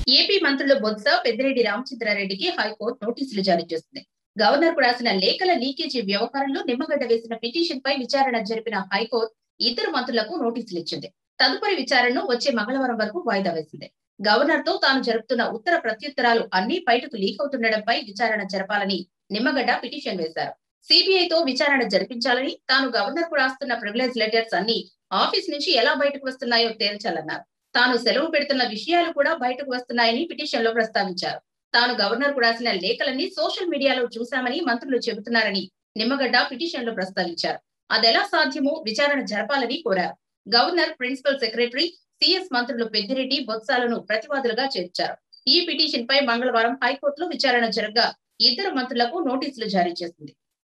AP మంత్రులు Botsa Peddireddy రామచంద్రారెడ్డికి high court నోటీసులు జారీ చేసింది గవర్నర్ కు రాసిన లేఖల లీకేజీ వ్యవహారంలో నిమ్మగడ్డ వేసిన పిటిషన్ పై విచారణ జరిపిన హైకోర్టు ఇద్దరు మంత్రులకు నోటీసులు ఇచ్చింది తదుపరి విచారణను వచ్చే మంగళవారం వరకు వాయిదా వేసింది గవర్నర్ తో తాను జరుపుతున్న ఉత్తర ప్రత్యుత్తరాలు అన్ని బయటకు లీక్ అవుతుండడంపై విచారణ జరపాలని నిమ్మగడ్డ పిటిషన్ వేశారు సిబిఐ తో విచారణ జరిపించాలని తాను గవర్నర్ కు రాస్తున్న ప్రివిలేజ్ లెటర్స్ అన్ని ఆఫీస్ నుంచి ఎలా బయటకు వస్తున్నాయో తేల్చాలన్నారు తాను సెలవు పెడుతున్న విషయాలు కూడా బయటకు వస్తున్నాయని పిటిషన్ లో ప్రస్తావించారు తాను గవర్నర్ కు రాసిన లేఖలన్నీ సోషల్ మీడియాలో చూశామని మంత్రులు చెబుతున్నారని నిమ్మగడ్డ పిటిషన్ లో ప్రస్తావించారు అదెలా సాధ్యమో విచారణ జరపాలని కోరారు గవర్నర్ ప్రిన్సిపల్ సెక్రటరీ సిఎస్ మంత్రులు పెద్దిరెడ్డి బొత్సాలను ప్రతివాదులుగా చేర్చారు ఈ పిటిషన్ పై మంగళవారం హైకోర్టులో విచారణ జరగగా ఇద్దరు మంత్రులకు నోటీసులు జారీ చేసింది